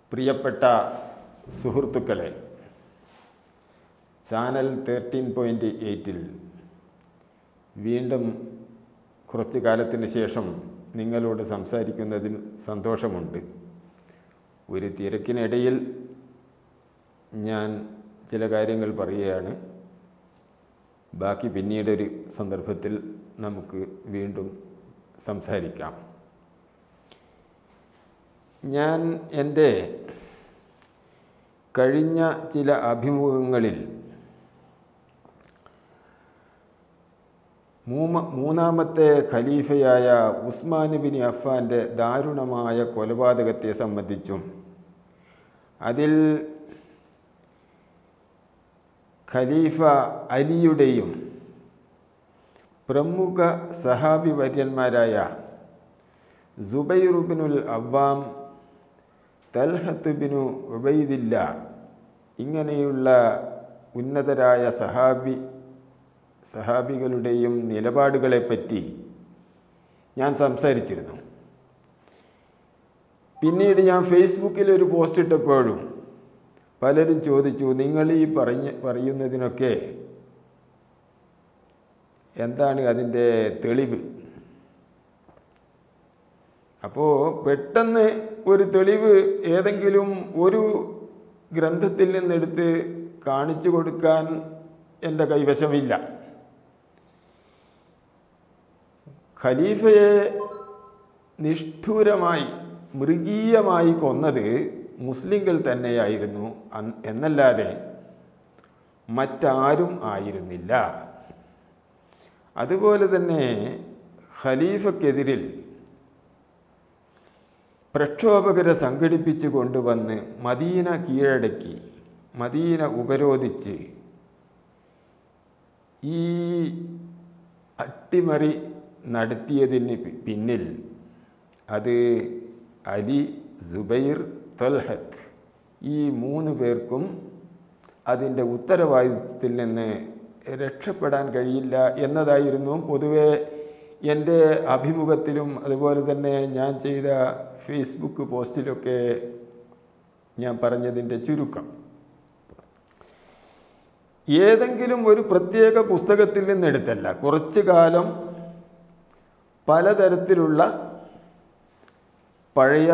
പ്രിയപ്പെട്ട സുഹൃത്തുക്കളെ channel thirteen point എയ്റ്റിൽ വീണ്ടും കുറച്ചു കാലത്തിന് ശേഷം നിങ്ങളോട് സംസാരിക്കുന്നതിൽ സന്തോഷമുണ്ട് ഒരു തിരക്കിനിടയിൽ ഞാൻ ചില കാര്യങ്ങൾ പറയുകയാണ് ബാക്കി പിന്നീടൊരു സന്ദർഭത്തിൽ നമുക്ക് വീണ്ടും സംസാരിക്കാം ഞാൻ എൻ്റെ കഴിഞ്ഞ ചില അഭിമുഖങ്ങളിൽ മൂമ മൂന്നാമത്തെ ഖലീഫയായ ഉസ്മാൻ ബിൻ അഫാൻ്റെ ദാരുണമായ കൊലപാതകത്തെ സംബന്ധിച്ചും അതിൽ ഖലീഫ അലിയുടെയും പ്രമുഖ സഹാബി വര്യന്മാരായ സുബൈറുബിനുൽ അവ്വാം തൽഹത്ത് ബിനു ഉബൈദില്ല ഇങ്ങനെയുള്ള ഉന്നതരായ സഹാബി സഹാബികളുടെയും നിലപാടുകളെപ്പറ്റി ഞാൻ സംസാരിച്ചിരുന്നു പിന്നീട് ഞാൻ ഫേസ്ബുക്കിൽ ഒരു പോസ്റ്റ് ഇട്ടപ്പോഴും പലരും ചോദിച്ചു നിങ്ങൾ ഈ പറഞ്ഞ് പറയുന്നതിനൊക്കെ എന്താണ് അതിൻ്റെ തെളിവ് അപ്പോൾ പെട്ടെന്ന് ഒരു തെളിവ് ഏതെങ്കിലും ഒരു ഗ്രന്ഥത്തിൽ നിന്നെടുത്ത് കാണിച്ചു കൊടുക്കാൻ എൻ്റെ കൈവശമില്ല ഖലീഫയെ നിഷ്ഠൂരമായി മൃഗീയമായി കൊന്നത് മുസ്ലിങ്ങൾ തന്നെയായിരുന്നു എന്നല്ലാതെ മറ്റാരും ആയിരുന്നില്ല അതുപോലെ തന്നെ ഖലീഫക്കെതിരിൽ പ്രക്ഷോഭകരെ സംഘടിപ്പിച്ചു കൊണ്ടുവന്ന് മദീന കീഴടക്കി മദീന ഉപരോധിച്ച് ഈ അട്ടിമറി നടത്തിയതിന് പിന്നിൽ അത് അലി സുബൈർ തൊൽഹത്ത് ഈ മൂന്ന് പേർക്കും അതിൻ്റെ ഉത്തരവാദിത്വത്തിൽ നിന്ന് രക്ഷപ്പെടാൻ കഴിയില്ല എന്നതായിരുന്നു പൊതുവെ എൻ്റെ അഭിമുഖത്തിലും അതുപോലെ തന്നെ ഞാൻ ചെയ്ത ഫേസ്ബുക്ക് പോസ്റ്റിലൊക്കെ ഞാൻ പറഞ്ഞതിൻ്റെ ചുരുക്കം ഏതെങ്കിലും ഒരു പ്രത്യേക പുസ്തകത്തിൽ നിന്നെടുത്തല്ല കുറച്ചു കാലം പലതരത്തിലുള്ള പഴയ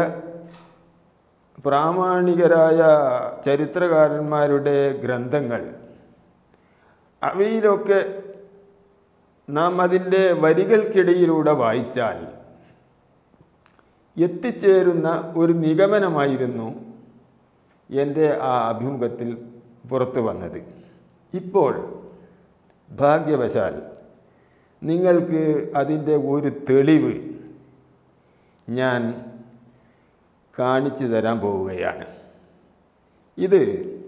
പ്രാമാണികരായ ചരിത്രകാരന്മാരുടെ ഗ്രന്ഥങ്ങൾ അവയിലൊക്കെ നാം അതിൻ്റെ വരികൾക്കിടയിലൂടെ വായിച്ചാൽ എത്തിച്ചേരുന്ന ഒരു നിഗമനമായിരുന്നു എൻ്റെ ആ അഭിമുഖത്തിൽ പുറത്തു വന്നത് ഇപ്പോൾ ഭാഗ്യവശാൽ നിങ്ങൾക്ക് അതിൻ്റെ ഒരു തെളിവ് ഞാൻ കാണിച്ചു തരാൻ പോവുകയാണ് ഇത്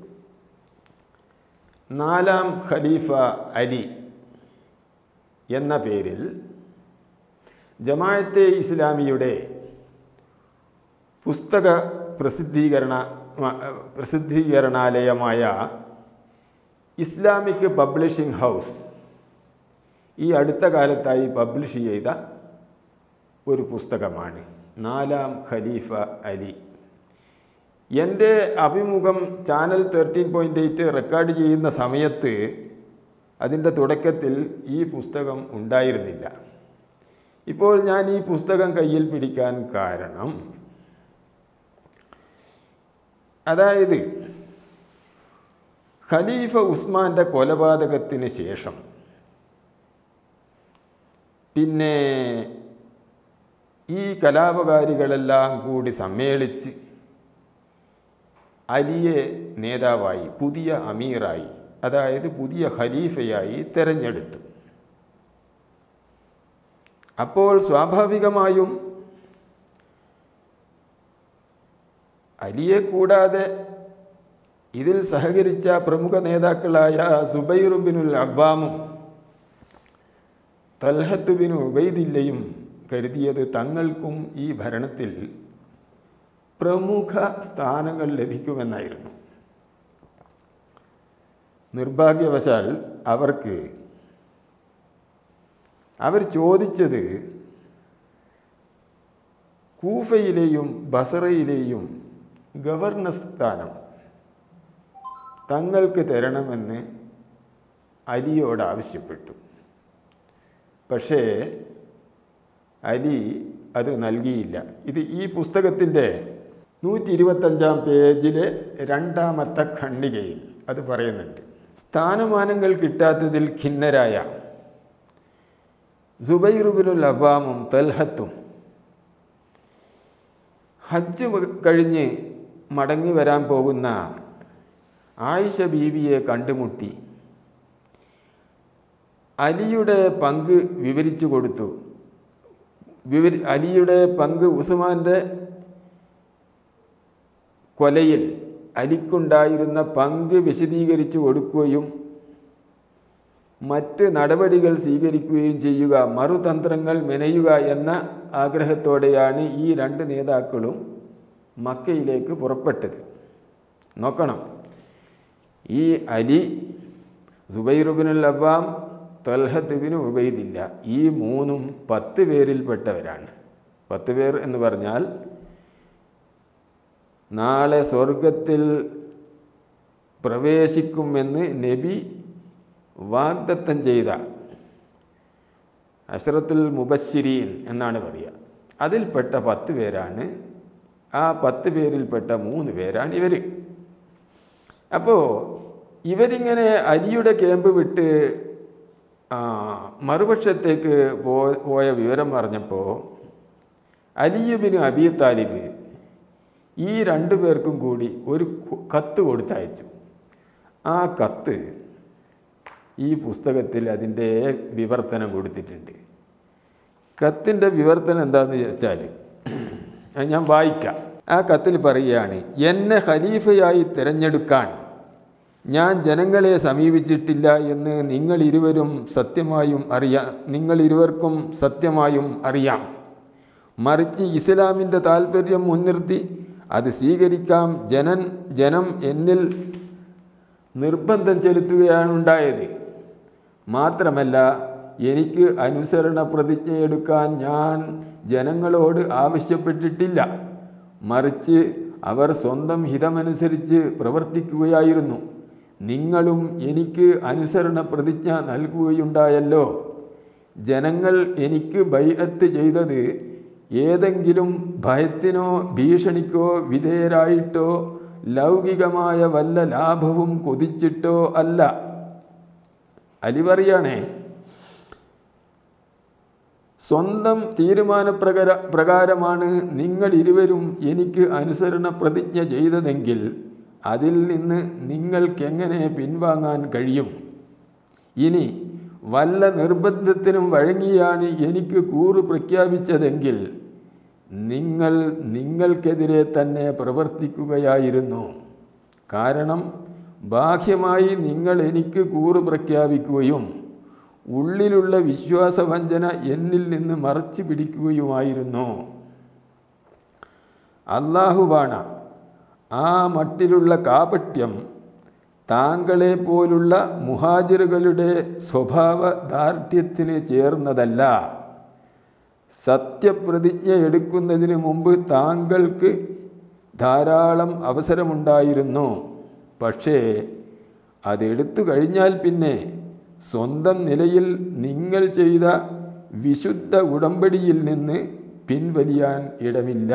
നാലാം ഖലീഫ അലി എന്ന പേരിൽ ജമായത്തെ ഇസ്ലാമിയുടെ പുസ്തക പ്രസിദ്ധീകരണ പ്രസിദ്ധീകരണാലയമായ ഇസ്ലാമിക് പബ്ലിഷിംഗ് ഹൗസ് ഈ അടുത്ത കാലത്തായി പബ്ലിഷ് ചെയ്ത ഒരു പുസ്തകമാണ് നാലാം ഖലീഫ അലി എൻ്റെ അഭിമുഖം channel thirteen point eight record ചെയ്യുന്ന സമയത്ത് അതിൻ്റെ തുടക്കത്തിൽ ഈ പുസ്തകം ഉണ്ടായിരുന്നില്ല ഇപ്പോൾ ഞാൻ ഈ പുസ്തകം കയ്യിൽ പിടിക്കാൻ കാരണം അതായത് ഖലീഫ ഉസ്മാൻ്റെ കൊലപാതകത്തിന് ശേഷം പിന്നെ ഈ കലാപകാരികളെല്ലാം കൂടി സമ്മേളിച്ച് അലിയെ നേതാവായി പുതിയ അമീറായി അതായത് പുതിയ ഖലീഫയായി തെരഞ്ഞെടുത്തു അപ്പോൾ സ്വാഭാവികമായും അലിയെ കൂടാതെ ഇതിൽ സഹകരിച്ച പ്രമുഖ നേതാക്കളായ സുബൈറുബിനുൽ അബ്ബാമും തൽഹത്ത് ബിൻ ഉബൈദില്ലയും കരുതിയത് തങ്ങൾക്കും ഈ ഭരണത്തിൽ പ്രമുഖ സ്ഥാനങ്ങൾ ലഭിക്കുമെന്നായിരുന്നു നിർഭാഗ്യവശാൽ അവർക്ക് അവർ ചോദിച്ചത് കൂഫയിലെയും ബസറയിലെയും ഗവർണർ സ്ഥാനം തങ്ങൾക്ക് തരണമെന്ന് അലിയോട് ആവശ്യപ്പെട്ടു പക്ഷേ അലി അത് നൽകിയില്ല ഇത് ഈ പുസ്തകത്തിൻ്റെ നൂറ്റി ഇരുപത്തഞ്ചാം പേജിലെ രണ്ടാമത്തെ ഖണ്ഡികയിൽ അത് പറയുന്നുണ്ട് സ്ഥാനമാനങ്ങൾ കിട്ടാത്തതിൽ ഖിന്നരായ സുബൈറുബിനുൽ അബാമും തൽഹത്തും ഹജ്ജ് കഴിഞ്ഞ് മടങ്ങി വരാൻ പോകുന്ന ആയിഷ ബീവിയെ കണ്ടുമുട്ടി അലിയുടെ പങ്ക് വിവരിച്ചു കൊടുത്തു വിവരി അലിയുടെ പങ്ക് ഉസ്മാൻ്റെ കൊലയിൽ അലിക്കുണ്ടായിരുന്ന പങ്ക് വിശദീകരിച്ചു കൊടുക്കുകയും മറ്റ് നടപടികൾ സ്വീകരിക്കുകയും ചെയ്യുക മറുതന്ത്രങ്ങൾ മെനയുക എന്ന ആഗ്രഹത്തോടെയാണ് ഈ രണ്ട് നേതാക്കളും മക്കയിലേക്ക് പുറപ്പെട്ടത് നോക്കണം ഈ അലി സുബൈറുബിനുൽ അബ്ബാം തൽഹത്തുബിന് ഉബൈദില്ല ഈ മൂന്നും പത്ത് പേരിൽപ്പെട്ടവരാണ് പത്ത് പേർ എന്ന് പറഞ്ഞാൽ നാളെ സ്വർഗത്തിൽ പ്രവേശിക്കുമെന്ന് നബി വാഗ്ദത്തം ചെയ്ത അഷ്റത്തുൽ മുബശ്ശിരീൻ എന്നാണ് പറയുക അതിൽപ്പെട്ട പത്ത് പേരാണ് ആ പത്ത് പേരിൽപ്പെട്ട മൂന്ന് പേരാണ് ഇവർ അപ്പോൾ ഇവരിങ്ങനെ അലിയുടെ ക്യാമ്പ് വിട്ട് മറുപക്ഷത്തേക്ക് പോ പോയ വിവരം പറഞ്ഞപ്പോൾ അലിയുബിന് അബി താലിബ് ഈ രണ്ടു പേർക്കും കൂടി ഒരു കത്ത് കൊടുത്തയച്ചു ആ കത്ത് ഈ പുസ്തകത്തിൽ അതിൻ്റെ വിവർത്തനം കൊടുത്തിട്ടുണ്ട് കത്തിൻ്റെ വിവർത്തനം എന്താണെന്ന് വെച്ചാൽ ഞാൻ വായിക്കാം ആ കത്തിൽ പറയുകയാണ് എന്നെ ഖലീഫയായി തിരഞ്ഞെടുക്കാൻ ഞാൻ ജനങ്ങളെ സമീപിച്ചിട്ടില്ല എന്ന് നിങ്ങൾ ഇരുവരും സത്യമായും അറിയാം നിങ്ങൾ ഇരുവർക്കും സത്യമായും അറിയാം മറിച്ച് ഇസ്ലാമിൻ്റെ താല്പര്യം മുൻനിർത്തി അത് സ്വീകരിക്കാം ജനൻ ജനം എന്നിൽ നിർബന്ധം ചെലുത്തുകയാണ് ഉണ്ടായത് മാത്രമല്ല എനിക്ക് അനുസരണ പ്രതിജ്ഞയെടുക്കാൻ ഞാൻ ജനങ്ങളോട് ആവശ്യപ്പെട്ടിട്ടില്ല മറിച്ച് അവർ സ്വന്തം ഹിതമനുസരിച്ച് പ്രവർത്തിക്കുകയായിരുന്നു നിങ്ങളും എനിക്ക് അനുസരണ പ്രതിജ്ഞ നൽകുകയുണ്ടായല്ലോ ജനങ്ങൾ എനിക്ക് ബൈഅത്ത് ചെയ്തത് ഏതെങ്കിലും ഭയത്തിനോ ഭീഷണിക്കോ വിധേയരായിട്ടോ ലൗകികമായ വല്ല ലാഭവും കൊതിച്ചിട്ടോ അല്ല അലി പറയണേ സ്വന്തം തീരുമാനപ്രകാര പ്രകാരമാണ് നിങ്ങൾ ഇരുവരും എനിക്ക് അനുസരണ പ്രതിജ്ഞ ചെയ്തതെങ്കിൽ അതിൽ നിന്ന് നിങ്ങൾക്കെങ്ങനെ പിൻവാങ്ങാൻ കഴിയും ഇനി വല്ല നിർബന്ധത്തിനും വഴങ്ങിയാണ് എനിക്ക് കൂറ് പ്രഖ്യാപിച്ചതെങ്കിൽ നിങ്ങൾ നിങ്ങൾക്കെതിരെ തന്നെ പ്രവർത്തിക്കുകയായിരുന്നു കാരണം ബാഹ്യമായി നിങ്ങൾ എനിക്ക് കൂറ് പ്രഖ്യാപിക്കുകയും ഉള്ളിലുള്ള വിശ്വാസവഞ്ചന എന്നിൽ നിന്ന് മറച്ചു പിടിക്കുകയുമായിരുന്നു അള്ളാഹുവാണ ആ മട്ടിലുള്ള കാപട്യം താങ്കളെ പോലുള്ള മുഹാജിറുകളുടെ സ്വഭാവ ദാർഢ്യത്തിന് ചേർന്നതല്ല സത്യപ്രതിജ്ഞ എടുക്കുന്നതിന് മുമ്പ് താങ്കൾക്ക് ധാരാളം അവസരമുണ്ടായിരുന്നു പക്ഷേ അതെടുത്തു കഴിഞ്ഞാൽ പിന്നെ സ്വന്തം നിലയിൽ നിങ്ങൾ ചെയ്ത വിശുദ്ധ ഉടമ്പടിയിൽ നിന്ന് പിൻവലിയാൻ ഇടമില്ല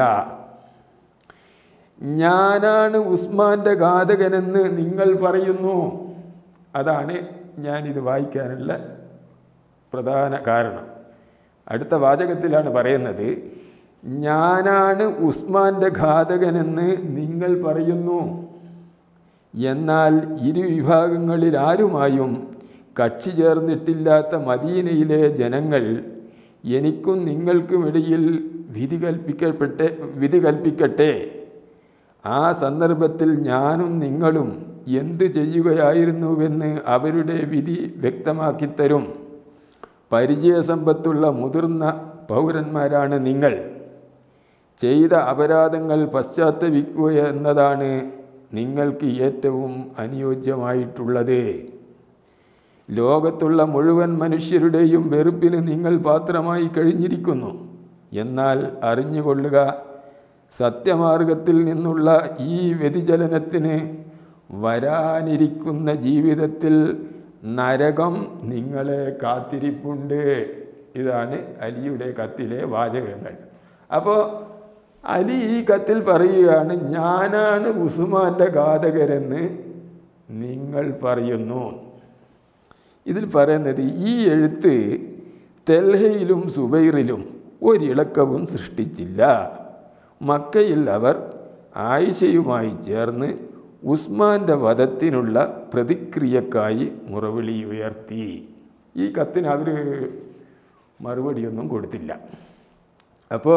ഞാനാണ് ഉസ്മാൻ്റെ ഘാതകനെന്ന് നിങ്ങൾ പറയുന്നു അതാണ് ഞാനിത് വായിക്കാനുള്ള പ്രധാന കാരണം അടുത്ത വാചകത്തിലാണ് പറയുന്നത് ഞാനാണ് ഉസ്മാൻ്റെ ഘാതകനെന്ന് നിങ്ങൾ പറയുന്നു എന്നാൽ ഇരു വിഭാഗങ്ങളിൽ ആരുമായും കക്ഷി ചേർന്നിട്ടില്ലാത്ത മദീനയിലെ ജനങ്ങൾ എനിക്കും നിങ്ങൾക്കുമിടയിൽ വിധി കൽപ്പിക്കപ്പെട്ടെ വിധി കൽപ്പിക്കട്ടെ ആ സന്ദർഭത്തിൽ ഞാനും നിങ്ങളും എന്തു ചെയ്യുകയായിരുന്നുവെന്ന് അവരുടെ വിധി വ്യക്തമാക്കിത്തരും പരിചയസമ്പത്തുള്ള മുതിർന്ന പൗരന്മാരാണ് നിങ്ങൾ ചെയ്ത അപരാധങ്ങൾ പശ്ചാത്തപിക്കുക എന്നതാണ് നിങ്ങൾക്ക് ഏറ്റവും അനുയോജ്യമായിട്ടുള്ളത് ലോകത്തുള്ള മുഴുവൻ മനുഷ്യരുടെയും വെറുപ്പിന് നിങ്ങൾ പാത്രമായി കഴിഞ്ഞിരിക്കുന്നു എന്നാൽ അറിഞ്ഞുകൊള്ളുക സത്യമാർഗത്തിൽ നിന്നുള്ള ഈ വ്യതിചലനത്തിന് വരാനിരിക്കുന്ന ജീവിതത്തിൽ നരകം നിങ്ങളെ കാത്തിരിപ്പുണ്ട് ഇതാണ് അലിയുടെ കത്തിലെ വാചകങ്ങൾ അപ്പോൾ അലി ഈ കത്തിൽ പറയുകയാണ് ഞാനാണ് ഉസുമാൻ്റെ ഘാതകരെന്ന് നിങ്ങൾ പറയുന്നു ഇതിൽ പറയുന്നത് ഈ എഴുത്ത് തെൽഹയിലും സുബൈറിലും ഒരിളക്കവും സൃഷ്ടിച്ചില്ല മക്കയിൽ അവർ ആയിഷയുമായി ചേർന്ന് ഉസ്മാൻ്റെ വധത്തിനുള്ള പ്രതിക്രിയക്കായി മുറവിളി ഉയർത്തി ഈ കത്തിന് അവർ മറുപടിയൊന്നും കൊടുത്തില്ല അപ്പോൾ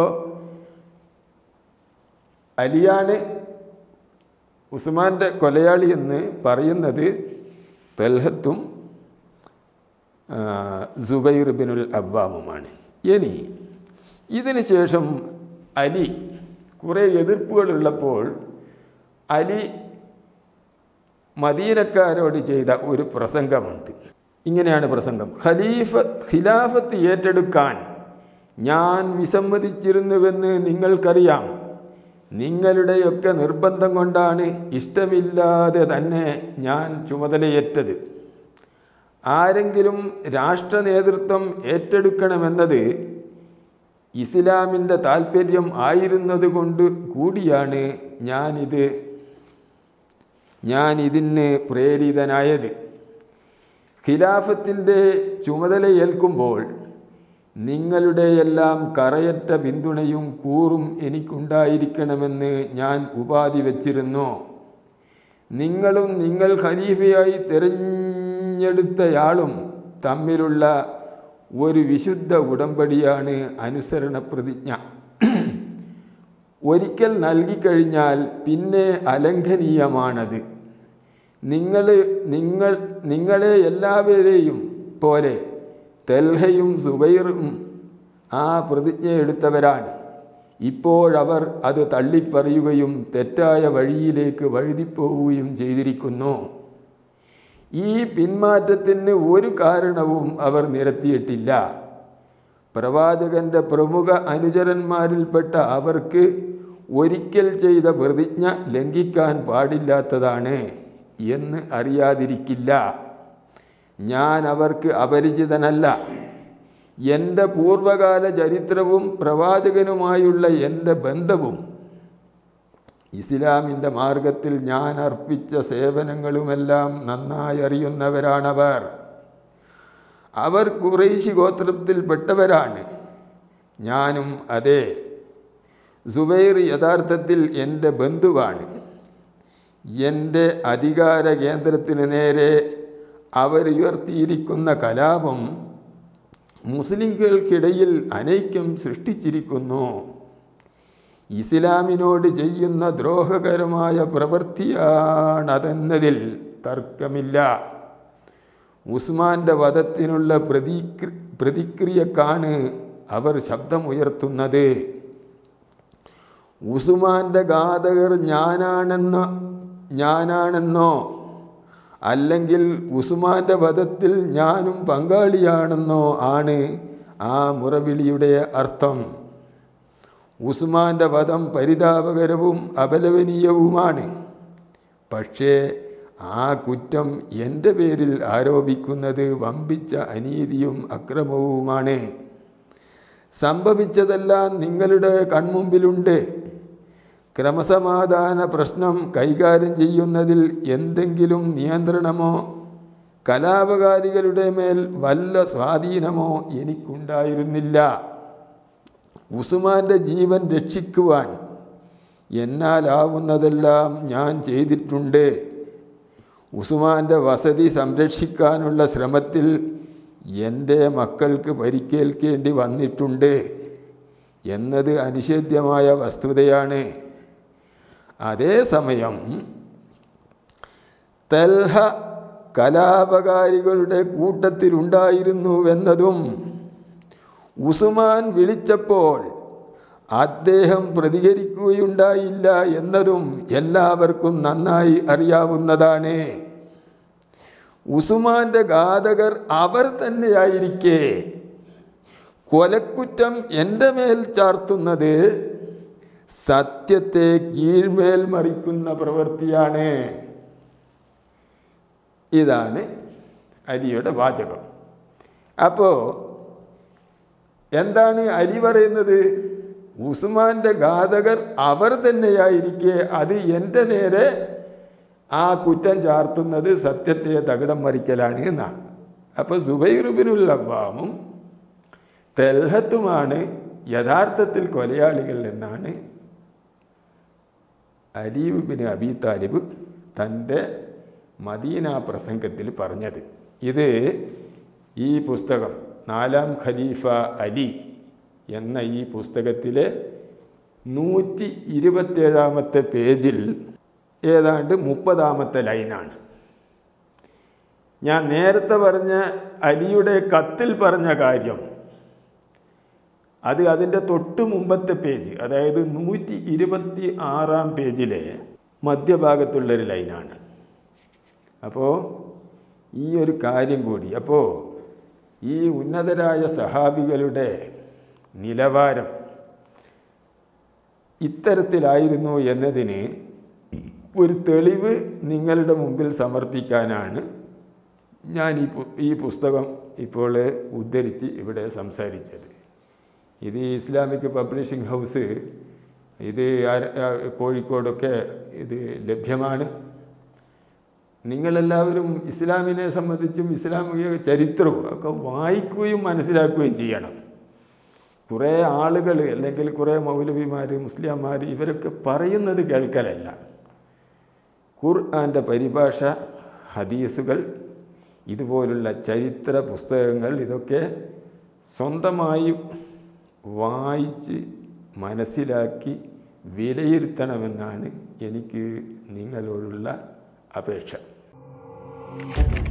അലിയാണ് ഉസ്മാൻ്റെ കൊലയാളി എന്ന് പറയുന്നത് തെൽഹത്തും സുബൈർ ബിനുൽ അബ്ബാമുമാണ് ഇനി ഇതിന് ശേഷം അലി കുറേ എതിർപ്പുകളുള്ളപ്പോൾ അലി മദീനക്കാരോട് ചെയ്ത ഒരു പ്രസംഗമുണ്ട് ഇങ്ങനെയാണ് പ്രസംഗം ഖലീഫ ഖിലാഫത്ത് ഏറ്റെടുക്കാൻ ഞാൻ വിസമ്മതിച്ചിരുന്നുവെന്ന് നിങ്ങൾക്കറിയാം നിങ്ങളുടെയൊക്കെ നിർബന്ധം കൊണ്ടാണ് ഇഷ്ടമില്ലാതെ തന്നെ ഞാൻ ചുമതലയേറ്റത് ആരെങ്കിലും രാഷ്ട്ര നേതൃത്വം ഏറ്റെടുക്കണമെന്നത് ഇസ്ലാമിൻ്റെ താല്പര്യം ആയിരുന്നത് കൊണ്ട് കൂടിയാണ് ഞാനിത് ഞാൻ ഇതിന് പ്രേരിതനായത് ഖിലാഫത്തിൻ്റെ ചുമതലയേൽക്കുമ്പോൾ നിങ്ങളുടെയെല്ലാം കറയറ്റ പിന്തുണയും കൂറും എനിക്കുണ്ടായിരിക്കണമെന്ന് ഞാൻ ഉപാധി വച്ചിരുന്നു നിങ്ങളും നിങ്ങൾ ഖലീഫയായി തിരഞ്ഞെടുത്തയാളും തമ്മിലുള്ള ഒരു വിശുദ്ധ ഉടമ്പടിയാണ് അനുസരണ പ്രതിജ്ഞ ഒരിക്കൽ നൽകിക്കഴിഞ്ഞാൽ പിന്നെ അലംഘനീയമാണത് നിങ്ങൾ നിങ്ങൾ നിങ്ങളെ എല്ലാവരെയും പോലെ തെൽഹയും സുബൈറും ആ പ്രതിജ്ഞ എടുത്തവരാണ് ഇപ്പോഴവർ അത് തള്ളിപ്പറയുകയും തെറ്റായ വഴിയിലേക്ക് വഴുതിപ്പോവുകയും ചെയ്തിരിക്കുന്നു ഈ പിന്മാറ്റത്തിന് ഒരു കാരണവും അവർ നിരത്തിയിട്ടില്ല പ്രവാചകന്റെ പ്രമുഖ അനുചരന്മാരിൽപ്പെട്ട അവർക്ക് ഒരിക്കൽ ചെയ്ത പ്രതിജ്ഞ ലംഘിക്കാൻ പാടില്ലാത്തതാണ് എന്ന് അറിയാതിരിക്കില്ല ഞാൻ അവർക്ക് അപരിചിതനല്ല എൻ്റെ പൂർവകാല ചരിത്രവും പ്രവാചകനുമായുള്ള എൻ്റെ ബന്ധവും ഇസ്ലാമിൻ്റെ മാർഗത്തിൽ ഞാൻ അർപ്പിച്ച സേവനങ്ങളുമെല്ലാം നന്നായി അറിയുന്നവരാണവർ അവർ കുറേശി ഗോത്രത്തിൽപ്പെട്ടവരാണ് ഞാനും അതെ സുബൈർ യഥാർത്ഥത്തിൽ എൻ്റെ ബന്ധുവാണ് എൻ്റെ അധികാര കേന്ദ്രത്തിന് നേരെ അവരുയർത്തിയിരിക്കുന്ന കലാപം മുസ്ലിങ്ങൾക്കിടയിൽ അനൈക്യം സൃഷ്ടിച്ചിരിക്കുന്നു ഇസ്ലാമിനോട് ചെയ്യുന്ന ദ്രോഹകരമായ പ്രവൃത്തിയാണതെന്നതിൽ തർക്കമില്ല ഉസ്മാന്റെ വധത്തിനുള്ള പ്രതിക്രി പ്രതിക്രിയക്കാണ് അവർ ശബ്ദമുയർത്തുന്നത് ഉസ്മാന്റെ ഘാതകർ ഞാനാണെന്നോ ഞാനാണെന്നോ അല്ലെങ്കിൽ ഉസ്മാന്റെ വധത്തിൽ ഞാനും പങ്കാളിയാണെന്നോ ആണ് ആ മുറവിളിയുടെ അർത്ഥം ഉസ്മാന്റെ വധം പരിതാപകരവും അപലപനീയവുമാണ് പക്ഷേ ആ കുറ്റം എൻ്റെ പേരിൽ ആരോപിക്കുന്നത് വമ്പിച്ച അനീതിയും അക്രമവുമാണ് സംഭവിച്ചതെല്ലാം നിങ്ങളുടെ കൺമുമ്പിലുണ്ട് ക്രമസമാധാന പ്രശ്നം കൈകാര്യം ചെയ്യുന്നതിൽ എന്തെങ്കിലും നിയന്ത്രണമോ കലാപകാരികളുടെ മേൽ വല്ല സ്വാധീനമോ എനിക്കുണ്ടായിരുന്നില്ല ഉസുമാൻ്റെ ജീവൻ രക്ഷിക്കുവാൻ എന്നാലാവുന്നതെല്ലാം ഞാൻ ചെയ്തിട്ടുണ്ട് ഉസുമാൻ്റെ വസതി സംരക്ഷിക്കാനുള്ള ശ്രമത്തിൽ എൻ്റെ മക്കൾക്ക് പരിക്കേൽക്കേണ്ടി വന്നിട്ടുണ്ട് എന്നത് അനിഷേധ്യമായ വസ്തുതയാണ് അതേസമയം തൽഹ കലാപകാരികളുടെ കൂട്ടത്തിലുണ്ടായിരുന്നുവെന്നതും ഉസുമാൻ വിളിച്ചപ്പോൾ അദ്ദേഹം പ്രതികരിക്കുകയുണ്ടായില്ല എന്നതും എല്ലാവർക്കും നന്നായി അറിയാവുന്നതാണ് ഉസുമാന്റെ ഘാതകർ അവർ തന്നെയായിരിക്കെ കൊലക്കുറ്റം എൻ്റെ മേൽ ചാർത്തുന്നത് സത്യത്തെ കീഴ്മേൽ മറിക്കുന്ന പ്രവൃത്തിയാണ് ഇതാണ് അലിയുടെ വാചകം അപ്പോൾ എന്താണ് അലി പറയുന്നത് ഉസ്മാന്റെ ഘാതകർ അവർ തന്നെയായിരിക്കെ അത് എൻ്റെ നേരെ ആ കുറ്റം ചാർത്തുന്നത് സത്യത്തെ തകിടം മറിക്കലാണ് എന്നാണ് അപ്പോൾ സുബൈറുബിനുൽ അബ്ബാമും തെൽഹത്തുമാണ് യഥാർത്ഥത്തിൽ കൊലയാളികൾ എന്നാണ് അലീബ് ബിൻ അബി താലിബ് തൻ്റെ മദീന പ്രസംഗത്തിൽ പറഞ്ഞത് ഇത് ഈ പുസ്തകം നാലാം ഖലീഫ അലി എന്ന ഈ പുസ്തകത്തിലെ നൂറ്റി ഇരുപത്തേഴാമത്തെ പേജിൽ ഏതാണ്ട് മുപ്പതാമത്തെ ലൈനാണ് ഞാൻ നേരത്തെ പറഞ്ഞ അലിയുടെ കത്തിൽ പറഞ്ഞ കാര്യം അത് അതിൻ്റെ തൊട്ട് മുമ്പത്തെ പേജ് അതായത് നൂറ്റി ഇരുപത്തി ആറാം പേജിലെ മധ്യഭാഗത്തുള്ളൊരു ലൈനാണ് അപ്പോൾ ഈ ഒരു കാര്യം കൂടി അപ്പോൾ ഈ ഉന്നതരായ സഹാബികളുടെ നിലവാരം ഇത്തരത്തിലായിരുന്നു എന്നതിന് ഒരു തെളിവ് നിങ്ങളുടെ മുമ്പിൽ സമർപ്പിക്കാനാണ് ഞാൻ ഈ പു- ഈ പുസ്തകം ഇപ്പോൾ ഉദ്ധരിച്ച് ഇവിടെ സംസാരിച്ചത് ഇത് ഈ ഇസ്ലാമിക് പബ്ലിഷിംഗ് ഹൗസ് ഇത് ആര- ആ, കോഴിക്കോടൊക്കെ ഇത് ലഭ്യമാണ് നിങ്ങളെല്ലാവരും ഇസ്ലാമിനെ സംബന്ധിച്ചും ഇസ്ലാമിക ചരിത്രവും ഒക്കെ വായിക്കുകയും മനസ്സിലാക്കുകയും ചെയ്യണം കുറേ ആളുകൾ അല്ലെങ്കിൽ കുറേ മൗലവിമാർ മുസ്ലിംമാർ ഇവരൊക്കെ പറയുന്നത് കേൾക്കലല്ല ഖുർആൻ്റെ പരിഭാഷ ഹദീസുകൾ ഇതുപോലുള്ള ചരിത്ര പുസ്തകങ്ങൾ ഇതൊക്കെ സ്വന്തമായി വായിച്ച് മനസ്സിലാക്കി വിലയിരുത്തണമെന്നാണ് എനിക്ക് നിങ്ങളോടുള്ള അപേക്ഷ